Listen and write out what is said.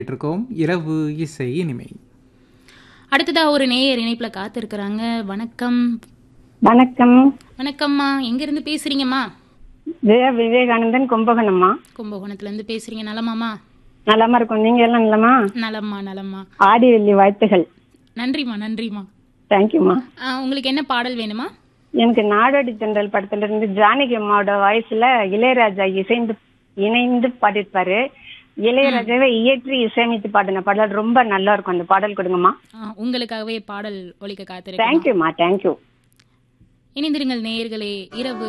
இருக்கோம் இரவு இசை இனிமை அடுத்ததா ஒரு நேயர் இணைப்புல காத்திருக்கிறாங்க வணக்கம் வணக்கம் வணக்கம்மா எங்க இருந்து பேசுறீங்கம்மா ஜெய விவேகானந்தன் கும்பகோணம்மா கும்பகோணத்துல இருந்து பேசுறீங்க நலமாம்மா நலமா இருக்கும் நீங்க எல்லாம் நலமா நலம்மா நலம்மா ஆடி வெள்ளி வாழ்த்துகள் நன்றிம்மா நன்றிம்மா தேங்க்யூம்மா ஆ, உங்களுக்கு என்ன பாடல் வேணுமா எனக்கு நாடோடி தென்றல் படத்துல இருந்து ஜானகி அம்மாவோட வாய்ஸ்ல இளையராஜா இசைந்து இணைந்து பாடிருப்பாரு இளையராஜாவை இயற்றி இசையமைத்து பாடின பாடல் ரொம்ப நல்லா இருக்கும் அந்த பாடல் கொடுங்கம்மா ஆ, உங்களுக்காகவே பாடல் ஒலிக்க காத்திருக்கேன் தேங்க்யூம்மா தேங்க்யூ இணைந்திருங்கள் நேயர்களே இரவு